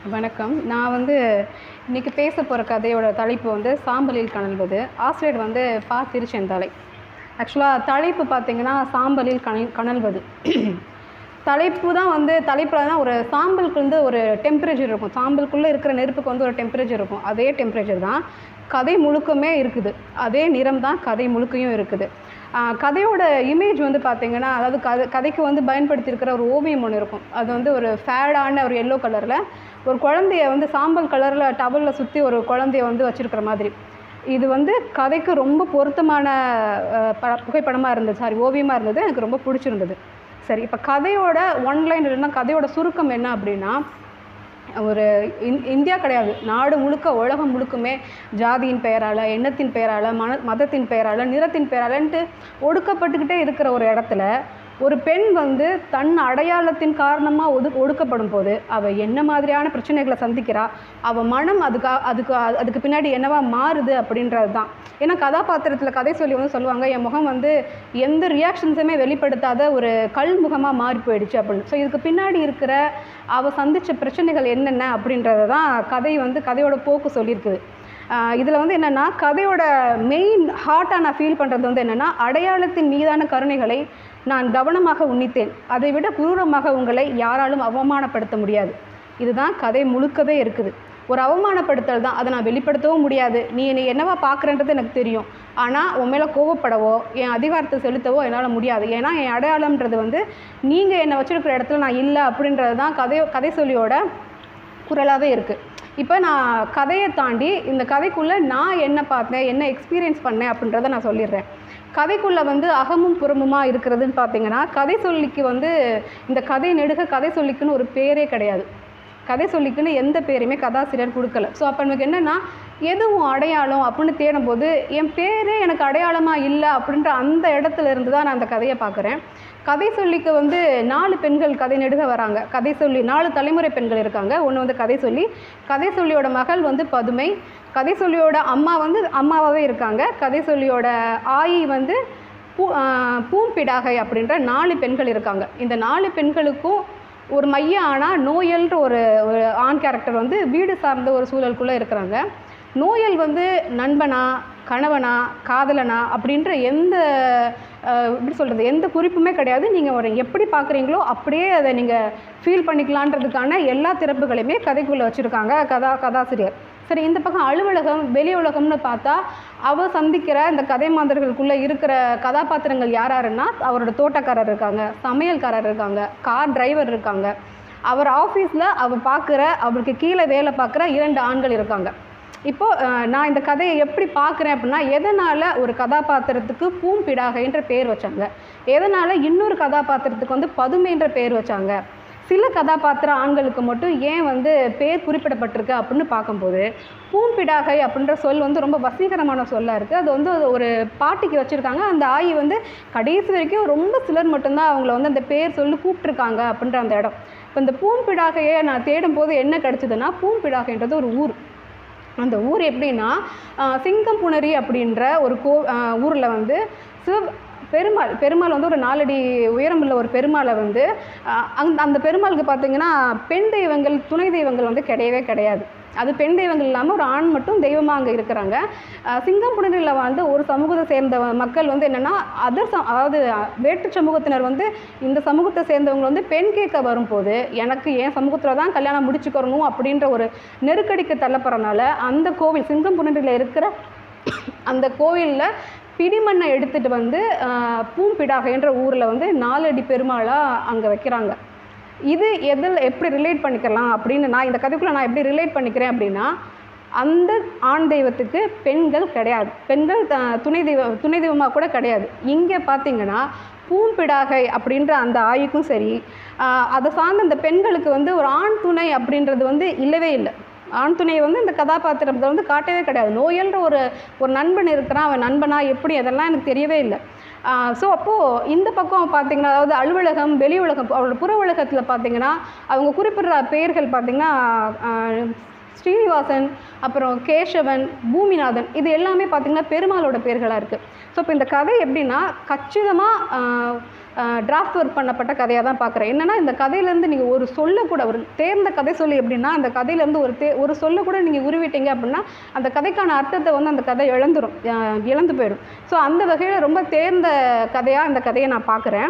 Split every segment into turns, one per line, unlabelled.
வணக்கம் நான் வந்து இன்னைக்கு பேச போகிற கதையோட தலைப்பு வந்து சாம்பலில் கனல்வது ஆசிரியர் வந்து பா திருச்செந்தாலை ஆக்சுவலாக தலைப்பு பார்த்தீங்கன்னா சாம்பலில் கனல் கனல்வது தலைப்பு தான் வந்து தலைப்பில் தான் ஒரு சாம்பலுக்கு வந்து ஒரு டெம்பரேச்சர் இருக்கும் சாம்பலுக்குள்ளே இருக்கிற நெருப்புக்கு வந்து ஒரு டெம்பரேச்சர் இருக்கும் அதே டெம்பரேச்சர் தான் கதை முழுக்கமே இருக்குது அதே நிறம் தான் கதை முழுக்கையும் இருக்குது ஆஹ் கதையோட இமேஜ் வந்து பார்த்தீங்கன்னா அதாவது கதை கதைக்கு வந்து பயன்படுத்தியிருக்கிற ஒரு ஓவியம் ஒன்று இருக்கும் அது வந்து ஒரு ஃபேடான ஒரு எல்லோ கலரில் ஒரு குழந்தைய வந்து சாம்பல் கலரில் டவலில் சுற்றி ஒரு குழந்தைய வந்து வச்சுருக்கிற மாதிரி இது வந்து கதைக்கு ரொம்ப பொருத்தமான அஹ், ப புகைப்படமாக இருந்தது சாரி ஓவியமாக இருந்தது எனக்கு ரொம்ப பிடிச்சிருந்தது சரி இப்போ கதையோட ஒன்லைன் இல்லைன்னா கதையோட சுருக்கம் என்ன அப்படின்னா ஒரு இந் இந்தியா கிடையாது நாடு முழுக்க உலகம் முழுக்குமே ஜாதியின் பெயரால் எண்ணத்தின் பெயரால் மன மதத்தின் பெயரால் நிறத்தின் பெயராலன்ட்டு ஒடுக்கப்பட்டுக்கிட்டே இருக்கிற ஒரு இடத்துல ஒரு பெண் வந்து தன் அடையாளத்தின் காரணமாக ஒது ஒடுக்கப்படும் போது அவள் என்ன மாதிரியான பிரச்சனைகளை சந்திக்கிறா அவள் மனம் அதுக்கா அதுக்கு அதுக்கு பின்னாடி என்னவா மாறுது அப்படின்றது தான் ஏன்னா கதாபாத்திரத்தில் கதை சொல்லி வந்து சொல்லுவாங்க என் முகம் வந்து எந்த ரியாக்ஷன்ஸுமே வெளிப்படுத்தாத ஒரு கல் முகமாக மாறி போயிடுச்சு அப்படின்னு ஸோ இதுக்கு பின்னாடி இருக்கிற அவள் சந்தித்த பிரச்சனைகள் என்னென்ன அப்படின்றத தான் கதை வந்து கதையோட போக்கு சொல்லியிருக்குது இதில் வந்து என்னென்னா கதையோட மெயின் ஹார்ட்டாக நான் ஃபீல் பண்ணுறது வந்து என்னென்னா அடையாளத்தின் மீதான கருணைகளை நான் கவனமாக உன்னித்தேன் அதை விட குரூரமாக உங்களை யாராலும் அவமானப்படுத்த முடியாது இதுதான் கதை முழுக்கவே இருக்குது ஒரு அவமானப்படுத்தல் தான் அதை நான் வெளிப்படுத்தவும் முடியாது நீ என்னை என்னவா பார்க்குறன்றது எனக்கு தெரியும் ஆனால் உன் மேலே கோவப்படவோ என் அதிகாரத்தை செலுத்தவோ என்னால் முடியாது ஏன்னா என் அடையாளம்ன்றது வந்து நீங்கள் என்னை வச்சிருக்கிற இடத்துல நான் இல்லை அப்படின்றது தான் கதை கதை சொல்லியோட குரலாகவே இருக்குது இப்போ நான் கதையை தாண்டி இந்த கதைக்குள்ளே நான் என்ன பார்த்தேன் என்ன எக்ஸ்பீரியன்ஸ் பண்ணேன் அப்படின்றத நான் சொல்லிடுறேன் கதைக்குள்ளே வந்து அகமும் புறமுமா இருக்கிறதுன்னு பார்த்தீங்கன்னா கதை சொல்லிக்கு வந்து இந்த கதை நெடுக கதை சொல்லிக்குன்னு ஒரு பேரே கிடையாது கதை சொல்லிக்குன்னு எந்த பேரையுமே கதாசிரியர் கொடுக்கல ஸோ அப்போ எனக்கு என்னென்னா எதுவும் அடையாளம் அப்படின்னு தேடும்போது என் பேரே எனக்கு அடையாளமாக இல்லை அப்படின்ற அந்த இடத்துல இருந்து தான் நான் அந்த கதையை பார்க்குறேன் கதை சொல்லிக்கு வந்து நாலு பெண்கள் கதை நெடுக வராங்க கதை சொல்லி நாலு தலைமுறை பெண்கள் இருக்காங்க ஒன்று வந்து கதை சொல்லி கதை சொல்லியோட மகள் வந்து பதுமை கதை சொல்லியோட அம்மா வந்து அம்மாவாகவே இருக்காங்க கதை சொல்லியோட ஆயி வந்து பூ ஆஹ் பூம்பிடாகை அப்படின்ற நாலு பெண்கள் இருக்காங்க இந்த நாலு பெண்களுக்கும் ஒரு மைய ஆனால் நோயல்ன்ற ஒரு ஒரு ஆண் கேரக்டர் வந்து வீடு சார்ந்த ஒரு சூழலுக்குள்ளே இருக்கிறாங்க நோயல் வந்து நண்பனா கணவனா காதலனா அப்படின்ற எந்த அஹ், எப்படி சொல்கிறது எந்த குறிப்புமே கிடையாது நீங்கள் ஒரு எப்படி பார்க்குறீங்களோ அப்படியே அதை நீங்கள் ஃபீல் பண்ணிக்கலான்றதுக்கான எல்லா திறப்புகளையுமே கதைக்குள்ளே வச்சுருக்காங்க கதா கதாசிரியர் சரி இந்த பக்கம் அலுவலகம் வெளி உலகம்னு பார்த்தா அவ சந்திக்கிற இந்த கதை மாந்தர்களுக்குள்ளே இருக்கிற கதாபாத்திரங்கள் யார் யாருன்னா அவரோட தோட்டக்காரர் இருக்காங்க சமையல்காரர் இருக்காங்க கார் டிரைவர் இருக்காங்க அவர் ஆஃபீஸில் அவ பார்க்குற அவருக்கு கீழே வேலை பார்க்குற இரண்டு ஆண்கள் இருக்காங்க இப்போ அஹ், நான் இந்த கதையை எப்படி பார்க்குறேன் அப்படின்னா எதனால் ஒரு கதாபாத்திரத்துக்கு பூம்பிடாகைன்ற பேர் வச்சாங்க எதனால் இன்னொரு கதாபாத்திரத்துக்கு வந்து பதுமைன்ற பேர் வச்சாங்க சில கதாபாத்திர ஆண்களுக்கு மட்டும் ஏன் வந்து பேர் குறிப்பிடப்பட்டிருக்கு அப்படின்னு பார்க்கும்போது பூம்பிடாகை அப்படின்ற சொல் வந்து ரொம்ப வசீகரமான சொல்லாக இருக்குது அது வந்து ஒரு பாட்டிக்கு வச்சுருக்காங்க அந்த ஆயி வந்து கடைசி வரைக்கும் ரொம்ப சிலர் மட்டும்தான் அவங்கள வந்து அந்த பேர் சொல்லி கூப்பிட்ருக்காங்க அப்படின்ற அந்த இடம் இப்போ இந்த பூம்பிடாகையை நான் தேடும்போது என்ன கிடச்சிதுன்னா பூம்பிடாகைன்றது ஒரு ஊர் அந்த ஊர் எப்படின்னா ஆஹ் சிங்கம்புணரி அப்படின்ற ஒரு கோ ஊரில் வந்து சிவ பெருமாள் பெருமாள் வந்து ஒரு நாலடி உயரமுள்ள ஒரு பெருமாளை வந்து ஆஹ் அந்த அந்த பெருமாளுக்கு பார்த்தீங்கன்னா பெண் தெய்வங்கள் துணை தெய்வங்கள் வந்து கிடையவே கிடையாது அது பெண் தெய்வங்கள் இல்லாமல் ஒரு ஆண் மட்டும் தெய்வமாக அங்கே இருக்கிறாங்க ஆஹ் சிங்கம்புணரியில் வந்து ஒரு சமூகத்தை சேர்ந்த மக்கள் வந்து என்னென்னா அதர் ச அதாவது வேற்று சமூகத்தினர் வந்து இந்த சமூகத்தை சேர்ந்தவங்க வந்து பெண் கேட்க வரும்போது எனக்கு என் சமூகத்தில் தான் கல்யாணம் முடிச்சுக்கிறணும் அப்படின்ற ஒரு நெருக்கடிக்கு தள்ளப்படுறனால அந்த கோவில் சிங்கம்புணரியில் இருக்கிற அந்த கோவிலில் பிடிமண்ணை எடுத்துகிட்டு வந்து ஆஹ், பூம்பிடாகைன்ற ஊரில் வந்து நாலடி பெருமாளாக அங்கே வைக்கிறாங்க இது எதில் எப்படி ரிலேட் பண்ணிக்கலாம் அப்படின்னு நான் இந்த கதைக்குள்ளே நான் எப்படி ரிலேட் பண்ணிக்கிறேன் அப்படின்னா அந்த ஆண் தெய்வத்துக்கு பெண்கள் கிடையாது பெண்கள் த- துணை தெய்வம் துணை தெய்வமாக கூட கிடையாது இங்கே பார்த்தீங்கன்னா பூம்பிடாகை அப்படின்ற அந்த ஆயுக்கும் சரி ஆஹ், அதை சார்ந்த அந்த பெண்களுக்கு வந்து ஒரு ஆண் துணை அப்படின்றது வந்து இல்லவே இல்லை ஆண் துணையை வந்து இந்த கதாபாத்திரத்தை வந்து காட்டவே கிடையாது நோயல்ன்ற ஒரு ஒரு நண்பன் இருக்கிறான் அவன் நண்பனா எப்படி அதெல்லாம் எனக்கு தெரியவே இல்லை ஸோ அப்போது இந்த பக்கம் பார்த்தீங்கன்னா அதாவது அலுவலகம் வெளி உலகம் அவரோட புற உலகத்தில் பார்த்தீங்கன்னா அவங்க குறிப்பிடுற பெயர்கள் பார்த்தீங்கன்னா ஆஹ், ஸ்ரீனிவாசன் அப்புறம் கேசவன் பூமிநாதன் இது எல்லாமே பார்த்திங்கன்னா பெருமாளோட பேர்களாக இருக்குது ஸோ இப்போ இந்த கதை எப்படின்னா கச்சிதமாக டிராஃப்ட் ஒர்க் பண்ணப்பட்ட கதையாக தான் பார்க்குறேன் என்னன்னா இந்த கதையிலேருந்து நீங்கள் ஒரு சொல்ல கூட ஒரு தேர்ந்த கதை சொல்லி எப்படின்னா அந்த கதையிலேருந்து ஒரு தே ஒரு சொல்ல கூட நீங்கள் உருவிட்டீங்க அப்படின்னா அந்த கதைக்கான அர்த்தத்தை வந்து அந்த கதை இழந்துரும் அஹ் இழந்து போயிடும் ஸோ அந்த வகையில் ரொம்ப தேர்ந்த கதையாக இந்த கதையை நான் பார்க்குறேன்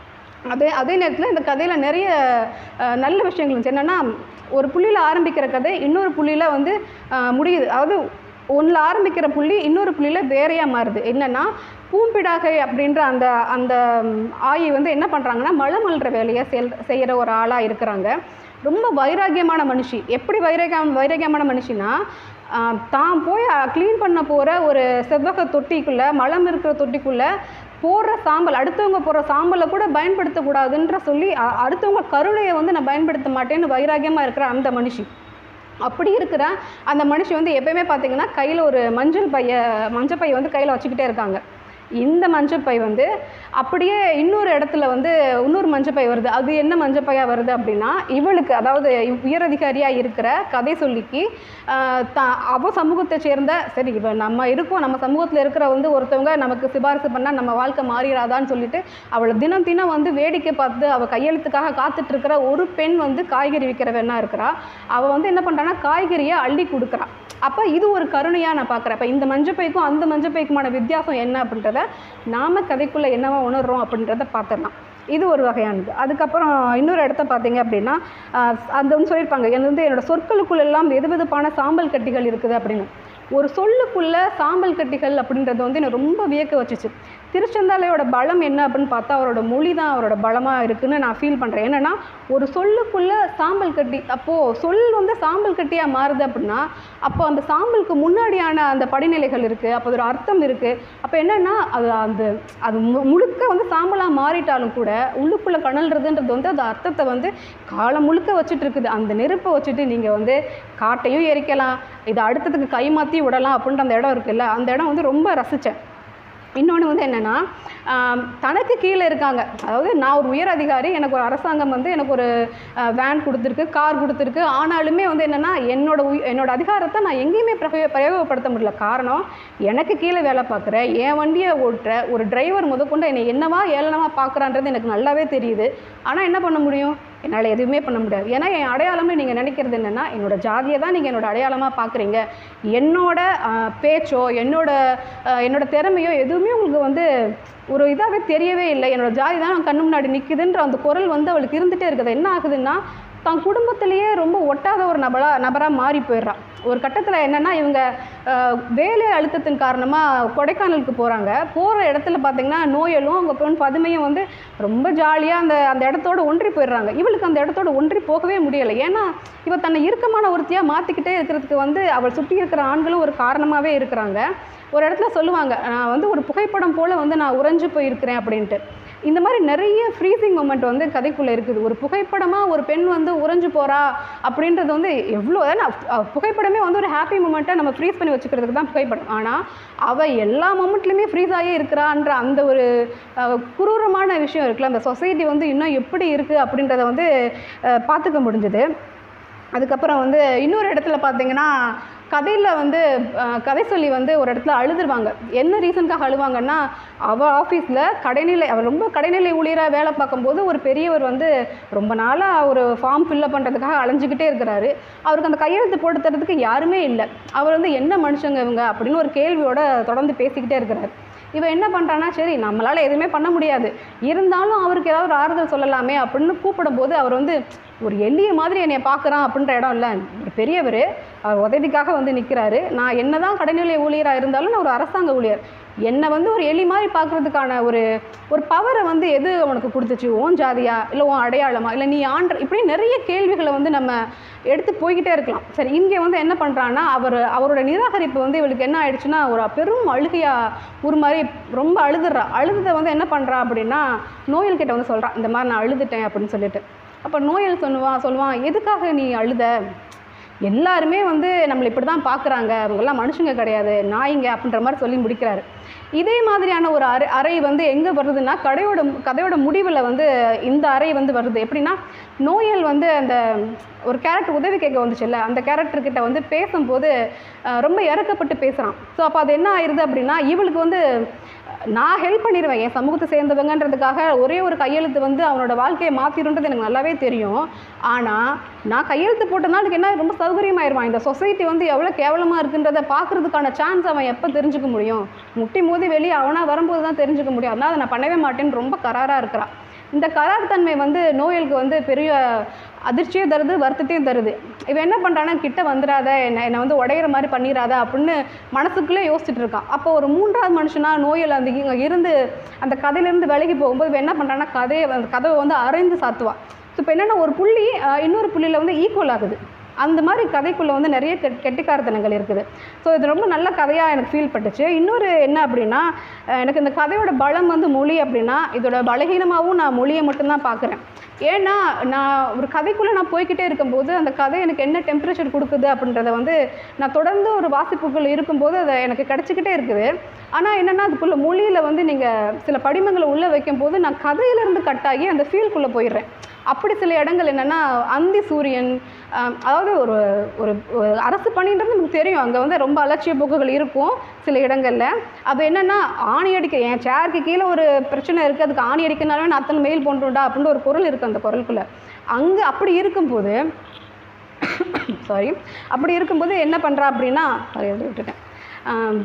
அதே அதே நேரத்தில் இந்த கதையில் நிறைய அஹ், நல்ல விஷயங்கள் இருந்துச்சு என்னென்னா ஒரு புள்ளியில் ஆரம்பிக்கிற கதை இன்னொரு புள்ளியில் வந்து அஹ், முடியுது அதாவது ஒன்றில் ஆரம்பிக்கிற புள்ளி இன்னொரு புள்ளியில் வேறையாக மாறுது என்னென்னா பூம்பிடாகை அப்படின்ற அந்த அந்த ம், ஆயி வந்து என்ன பண்ணுறாங்கன்னா மலம் அள்ளுற வேலையை செல் செய்கிற ஒரு ஆளாக இருக்கிறாங்க ரொம்ப வைராக்கியமான மனுஷி எப்படி வைராக்கியம் வைராக்கியமான மனுஷினா ஆஹ், தான் போய் க்ளீன் பண்ண போகிற ஒரு செவ்வக தொட்டிக்குள்ளே மலம் இருக்கிற தொட்டிக்குள்ளே போடுற சாம்பல் அடுத்தவங்க போடுற சாம்பலை கூட பயன்படுத்தக்கூடாதுன்ற சொல்லி அ- அடுத்தவங்க கருணையை வந்து நான் பயன்படுத்த மாட்டேன்னு வைராக்கியமாக இருக்கிற அந்த மனுஷி அப்படி இருக்கிற அந்த மனுஷி வந்து எப்பயுமே பார்த்தீங்கன்னா கையில் ஒரு மஞ்சள் பைய மஞ்சள் பையை வந்து கையில் வச்சுக்கிட்டே இருக்காங்க இந்த மஞ்சள் பை வந்து அப்படியே இன்னொரு இடத்துல வந்து இன்னொரு மஞ்சள் பை வருது அது என்ன மஞ்சள் பையாக வருது அப்படின்னா இவளுக்கு அதாவது இவ் உயரதிகாரியாக இருக்கிற கதை சொல்லிக்கு ஆஹ், த அவ சமூகத்தை சேர்ந்த சரி இவ நம்ம இருக்கோம் நம்ம சமூகத்தில் இருக்கிற வந்து ஒருத்தவங்க நமக்கு சிபாரிசு பண்ணால் நம்ம வாழ்க்கை மாறிடாதான்னு சொல்லிட்டு அவளை தினம் தினம் வந்து வேடிக்கை பார்த்து அவள் கையெழுத்துக்காக காத்துட்டு இருக்கிற ஒரு பெண் வந்து காய்கறி விற்கிறவனா இருக்கிறா அவள் வந்து என்ன பண்ணுறான்னா காய்கறியை அள்ளி கொடுக்குறா அப்போ இது ஒரு கருணையாக நான் பார்க்குறேன் அப்போ இந்த மஞ்சப்பைக்கும் அந்த மஞ்சப்பைக்குமான வித்தியாசம் என்ன அப்படின்றத நாம கதைக்குள்ளே என்னவா உணர்றோம் அப்படின்றத பார்த்துடலாம் இது ஒரு வகையானது அதுக்கப்புறம் இன்னொரு இடத்த பார்த்தீங்க அப்படின்னா ஆஹ், அது வந்து சொல்லியிருப்பாங்க எனக்கு வந்து என்னோட சொற்களுக்குள்ள எல்லாம் வெது வெதுப்பான சாம்பல் கட்டிகள் இருக்குது அப்படின்னு ஒரு சொல்லுக்குள்ள சாம்பல் கட்டிகள் அப்படின்றது வந்து என்னை ரொம்ப வியக்க வச்சுச்சு திருச்செந்தாலையோட பலம் என்ன அப்படின்னு பார்த்தா அவரோட மொழி தான் அவரோட பலமாக இருக்குன்னு நான் ஃபீல் பண்ணுறேன் என்னென்னா ஒரு சொல்லுக்குள்ள சாம்பல் கட்டி அப்போது சொல் வந்து சாம்பல் கட்டியாக மாறுது அப்படின்னா அப்போ அந்த சாம்பலுக்கு முன்னாடியான அந்த படிநிலைகள் இருக்குது அப்போ ஒரு அர்த்தம் இருக்குது அப்போ என்னென்னா அது அந்த அது மு- முழுக்க வந்து சாம்பலாக மாறிட்டாலும் கூட உள்ளுக்குள்ளே கணல்றதுன்றது வந்து அந்த அர்த்தத்தை வந்து காலம் முழுக்க வச்சுட்டு இருக்குது அந்த நெருப்பை வச்சுட்டு நீங்கள் வந்து காட்டையும் எரிக்கலாம் இதை அடுத்ததுக்கு கை மாற்றி விடலாம் அப்படின்ற அந்த இடம் இருக்குல்ல அந்த இடம் வந்து ரொம்ப ரசித்தேன் இன்னொன்று வந்து என்னென்னா தனக்கு கீழே இருக்காங்க அதாவது நான் ஒரு உயர் அதிகாரி எனக்கு ஒரு அரசாங்கம் வந்து எனக்கு ஒரு வேன் கொடுத்துருக்கு கார் கொடுத்துருக்கு ஆனாலுமே வந்து என்னென்னா என்னோட உய- என்னோட அதிகாரத்தை நான் எங்கேயுமே பிரயோக பிரயோகப்படுத்த முடியல காரணம் எனக்கு கீழே வேலை பார்க்குற என் வண்டியை ஓட்டுற ஒரு டிரைவர் முதற்கொண்டு என்னை என்னவா ஏளனமாக பார்க்குறான்றது எனக்கு நல்லாவே தெரியுது ஆனால் என்ன பண்ண முடியும் என்னால் எதுவுமே பண்ண முடியாது ஏன்னா என் அடையாளமே நீங்கள் நினைக்கிறது என்னென்னா என்னோட ஜாதியை தான் நீங்கள் என்னோட அடையாளமாக பார்க்குறீங்க என்னோட ஆஹ், பேச்சோ என்னோட ஆஹ், என்னோட திறமையோ எதுவுமே உங்களுக்கு வந்து ஒரு இதாகவே தெரியவே இல்லை என்னோட ஜாதி தான் கண்ணு முன்னாடி நிற்குதுன்ற அந்த குரல் வந்து அவளுக்கு இருந்துகிட்டே இருக்குது என்ன ஆகுதுன்னா தான் குடும்பத்திலேயே ரொம்ப ஒட்டாத ஒரு நபரா நபராக மாறி போயிடுறான் ஒரு கட்டத்தில் என்னென்னா இவங்க ஆஹ், வேலை அழுத்தத்தின் காரணமாக கொடைக்கானலுக்கு போகிறாங்க போகிற இடத்துல பார்த்தீங்கன்னா நோயலும் அவங்க பெண் பதுமையும் வந்து ரொம்ப ஜாலியாக அந்த அந்த இடத்தோட ஒன்றி போயிடுறாங்க இவளுக்கு அந்த இடத்தோட ஒன்றி போகவே முடியலை ஏன்னா இவ தன்னை இறுக்கமான ஒருத்தியாக மாற்றிக்கிட்டே இருக்கிறதுக்கு வந்து அவள் சுற்றி இருக்கிற ஆண்களும் ஒரு காரணமாகவே இருக்கிறாங்க ஒரு இடத்துல சொல்லுவாங்க நான் வந்து ஒரு புகைப்படம் போல் வந்து நான் உறைஞ்சு போயிருக்கிறேன் அப்படின்ட்டு இந்த மாதிரி நிறைய ஃப்ரீசிங் மூமெண்ட் வந்து கதைக்குள்ளே இருக்குது ஒரு புகைப்படமாக ஒரு பெண் வந்து உறைஞ்சு போகிறா அப்படின்றது வந்து எவ்வளோ ஏன்னா அஹ் புகைப்படமே வந்து ஒரு ஹாப்பி மூமெண்ட்டை நம்ம ஃப்ரீஸ் பண்ணி வச்சுக்கிறதுக்கு தான் புகைப்படம் ஆனால் அவள் எல்லா மூமெண்ட்லையுமே ஃப்ரீஸ் ஆகியே இருக்கிறான்ற அந்த ஒரு அஹ், குரூரமான விஷயம் இருக்குல்ல அந்த சொசைட்டி வந்து இன்னும் எப்படி இருக்குது அப்படின்றத வந்து அஹ், பார்த்துக்க முடிஞ்சுது அதுக்கப்புறம் வந்து இன்னொரு இடத்துல பார்த்தீங்கன்னா கதையில் வந்து அஹ், கதை சொல்லி வந்து ஒரு இடத்துல அழுதுருவாங்க என்ன ரீசனுக்காக அழுவாங்கன்னா அவள் ஆஃபீஸில் கடைநிலை அவள் ரொம்ப கடைநிலை ஊழியராக வேலை பார்க்கும்போது ஒரு பெரியவர் வந்து ரொம்ப நாளாக ஒரு ஃபார்ம் ஃபில்லப் பண்ணுறதுக்காக அலைஞ்சிக்கிட்டே இருக்கிறாரு அவருக்கு அந்த கையெழுத்து போட்டு தரதுக்கு யாருமே இல்லை அவர் வந்து என்ன மனுஷங்க இவங்க அப்படின்னு ஒரு கேள்வியோட தொடர்ந்து பேசிக்கிட்டே இருக்கிறார் இவன் என்ன பண்ணுறான்னா சரி நம்மளால் எதுவுமே பண்ண முடியாது இருந்தாலும் அவருக்கு ஏதாவது ஒரு ஆறுதல் சொல்லலாமே அப்படின்னு கூப்பிடும்போது அவர் வந்து ஒரு எளிய மாதிரி என்னை பார்க்குறான் அப்படின்ற இடம் இல்லை ஒரு பெரியவர் அவர் உதவிக்காக வந்து நிற்கிறாரு நான் என்ன தான் கடைநிலை ஊழியராக இருந்தாலும் நான் ஒரு அரசாங்க ஊழியர் என்னை வந்து ஒரு எலி மாதிரி பார்க்குறதுக்கான ஒரு ஒரு பவரை வந்து எது அவனுக்கு கொடுத்துச்சு ஓன் ஜாதியா இல்லை உன் அடையாளமா இல்லை நீ ஆண்ட இப்படி நிறைய கேள்விகளை வந்து நம்ம எடுத்து போய்கிட்டே இருக்கலாம் சரி இங்கே வந்து என்ன பண்ணுறான்னா அவர் அவரோட நிராகரிப்பு வந்து இவளுக்கு என்ன ஆயிடுச்சுன்னா ஒரு பெரும் அழுகையா ஒரு மாதிரி ரொம்ப அழுதுறா அழுதுதை வந்து என்ன பண்ணுறா அப்படின்னா நோயல் கிட்ட வந்து சொல்கிறான் இந்த மாதிரி நான் அழுதுட்டேன் அப்படின்னு சொல்லிட்டு அப்போ நோயல் சொல்லுவான் சொல்லுவான் எதுக்காக நீ அழுத எல்லாருமே வந்து நம்மளை இப்படி தான் பார்க்குறாங்க அவங்கெல்லாம் மனுஷங்க கிடையாது நாய்ங்க அப்படின்ற மாதிரி சொல்லி முடிக்கிறாரு இதே மாதிரியான ஒரு அறை அறை வந்து எங்கே வருதுன்னா கடையோட கதையோட முடிவில் வந்து இந்த அறை வந்து வருது எப்படின்னா நோயல் வந்து அந்த ஒரு கேரக்டர் உதவி கேட்க வந்துச்சுல்ல அந்த கேரக்டர்கிட்ட வந்து பேசும்போது அஹ், ரொம்ப இறக்கப்பட்டு பேசுகிறான் ஸோ அப்போ அது என்ன ஆயிடுது அப்படின்னா இவளுக்கு வந்து நான் ஹெல்ப் பண்ணிடுவேன் என் சமூகத்தை சேர்ந்தவங்கன்றதுக்காக ஒரே ஒரு கையெழுத்து வந்து அவனோட வாழ்க்கையை மாற்றிடுன்றது எனக்கு நல்லாவே தெரியும் ஆனால் நான் கையெழுத்து போட்டனால எனக்கு என்ன ரொம்ப சௌகரியமாயிருவான் இந்த சொசைட்டி வந்து எவ்வளோ கேவலமாக இருக்குன்றதை பார்க்கறதுக்கான சான்ஸ் அவன் எப்போ தெரிஞ்சுக்க முடியும் முட்டி மோதி வெளியே அவனாக வரும்போது தான் தெரிஞ்சுக்க முடியும் அதனால் அதை நான் பண்ணவே மாட்டேன்னு ரொம்ப கராராக இருக்கிறான் இந்த கரார் தன்மை வந்து நோயலுக்கு வந்து பெரிய அதிர்ச்சியும் தருது வருத்தத்தையும் தருது இவன் என்ன பண்ணுறான்னா கிட்ட வந்துடாத என்னை என்னை வந்து உடையிற மாதிரி பண்ணிடாத அப்படின்னு மனசுக்குள்ளே யோசிச்சுட்டு இருக்கான் அப்போ ஒரு மூன்றாவது மனுஷனா நோயல் அந்த இங்க இருந்து அந்த கதையிலேருந்து விலகி போகும்போது இவன் என்ன பண்ணுறான்னா கதையை அந்த கதவை வந்து அரைந்து சாத்துவா ஸோ இப்போ என்னென்னா ஒரு புள்ளி அஹ், இன்னொரு புள்ளியில் வந்து ஈக்குவல் ஆகுது அந்த மாதிரி கதைக்குள்ளே வந்து நிறைய கெட் கெட்டிக்காரத்தனங்கள் இருக்குது ஸோ இது ரொம்ப நல்ல கதையாக எனக்கு ஃபீல் பட்டுச்சு இன்னொரு என்ன அப்படின்னா அஹ், எனக்கு இந்த கதையோட பலம் வந்து மொழி அப்படின்னா இதோட பலகீனமாகவும் நான் மொழியை மட்டும்தான் பார்க்குறேன் ஏன்னா நான் ஒரு கதைக்குள்ளே நான் போய்க்கிட்டே இருக்கும்போது அந்த கதை எனக்கு என்ன டெம்பரேச்சர் கொடுக்குது அப்படின்றத வந்து நான் தொடர்ந்து ஒரு வாசிப்புக்குள்ள இருக்கும்போது அதை எனக்கு கிடச்சிக்கிட்டே இருக்குது ஆனால் என்னென்னா அதுக்குள்ள மொழியில் வந்து நீங்கள் சில படிமங்களை உள்ளே வைக்கும்போது நான் கதையிலேருந்து கட்டாகி அந்த ஃபீல்குள்ளே போயிடுறேன் அப்படி சில இடங்கள் என்னென்னா அந்தி சூரியன் ஆம், அதாவது ஒரு ஒரு ஒரு அரசு பணின்றது நமக்கு தெரியும் அங்கே வந்து ரொம்ப அலட்சிய போக்குகள் இருக்கும் சில இடங்களில் அது என்னென்னா ஆணி அடிக்க என் சேருக்கு கீழே ஒரு பிரச்சனை இருக்குது அதுக்கு ஆணி அடிக்கனாலும் நான் அத்தனை மெயில் போட்டுண்டா அப்படின்னு ஒரு குரல் இருக்குது அந்த குரலுக்குள்ளே அங்கே அப்படி இருக்கும்போது சாரி அப்படி இருக்கும்போது என்ன பண்ணுறா அப்படின்னா சாரி எழுதி விட்டுட்டேன் ஆம்,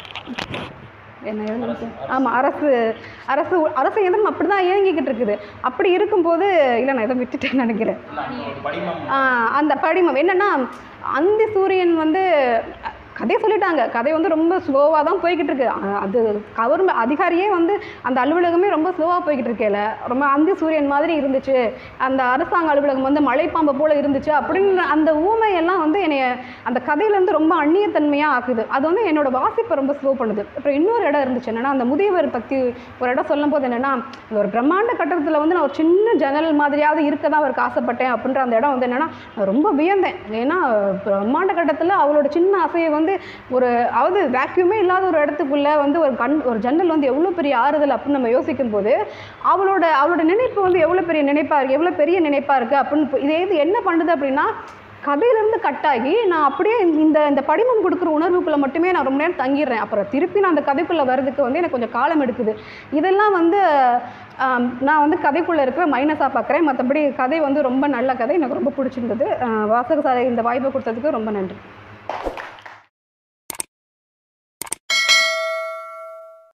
என்ன எழுதுறது ஆமாம் அரசு அரசு அரசு இயந்திரம் அப்படி தான் இயங்கிக்கிட்டு இருக்குது அப்படி இருக்கும்போது இல்லை நான் இதை விட்டுட்டேன்னு நினைக்கிறேன் ஆ, அந்த படிமம் என்னன்னா அந்த சூரியன் வந்து அ, கதையை சொல்லிட்டாங்க கதை வந்து ரொம்ப ஸ்லோவாக தான் போய்கிட்டு இருக்கு அ, அது கவர்மெண்ட் அதிகாரியே வந்து அந்த அலுவலகமே ரொம்ப ஸ்லோவாக போய்கிட்டு இருக்கேல ரொம்ப அந்தி சூரியன் மாதிரி இருந்துச்சு அந்த அரசாங்க அலுவலகம் வந்து மலைப்பாம்பை போல இருந்துச்சு அப்படின்னு அந்த ஊமையெல்லாம் வந்து என்னைய அந்த கதையிலேருந்து ரொம்ப அந்நியத்தன்மையாக ஆக்குது அது வந்து என்னோட வாசிப்பை ரொம்ப ஸ்லோ பண்ணுது அப்புறம் இன்னொரு இடம் இருந்துச்சு என்னன்னா அந்த முதியவர் பற்றி ஒரு இடம் சொல்லும் போது என்னன்னா இந்த ஒரு பிரம்மாண்ட கட்டடத்தில் வந்து நான் ஒரு சின்ன ஜன்னல் மாதிரியாவது இருக்க தான் அவருக்கு ஆசைப்பட்டேன் அப்படின்ற அந்த இடம் வந்து என்னன்னா நான் ரொம்ப வியந்தேன் ஏன்னா பிரம்மாண்ட கட்டத்தில் அவளோட சின்ன அசையை வந்து ஒரு அதாவது வேக்யூமே இல்லாத ஒரு இடத்துக்குள்ள வந்து ஒரு கண் ஒரு ஜன்னல் வந்து எவ்வளோ பெரிய ஆறுதல் அப்படின்னு நம்ம யோசிக்கும் போது அவளோட அவளோட நினைப்பு வந்து எவ்வளோ பெரிய நினைப்பா இருக்கு எவ்வளோ பெரிய நினைப்பா இருக்கு அப்படின்னு இப்போ இதே இது என்ன பண்ணுது அப்படின்னா கதையிலேருந்து கட்டாகி நான் அப்படியே இந்த இந்த படிமம் கொடுக்குற உணர்வுக்குள்ளே மட்டுமே நான் ரொம்ப நேரம் தங்கிடுறேன் அப்புறம் திருப்பி நான் அந்த கதைக்குள்ளே வர்றதுக்கு வந்து எனக்கு கொஞ்சம் காலம் எடுக்குது இதெல்லாம் வந்து ஆம், நான் வந்து கதைக்குள்ளே இருக்கிற மைனஸாக பார்க்குறேன் மற்றபடி கதை வந்து ரொம்ப நல்ல கதை எனக்கு ரொம்ப பிடிச்சிருந்தது ஆ, வாசகசாலை இந்த வாய்ப்பை கொடுத்ததுக்கு ரொம்ப நன்றி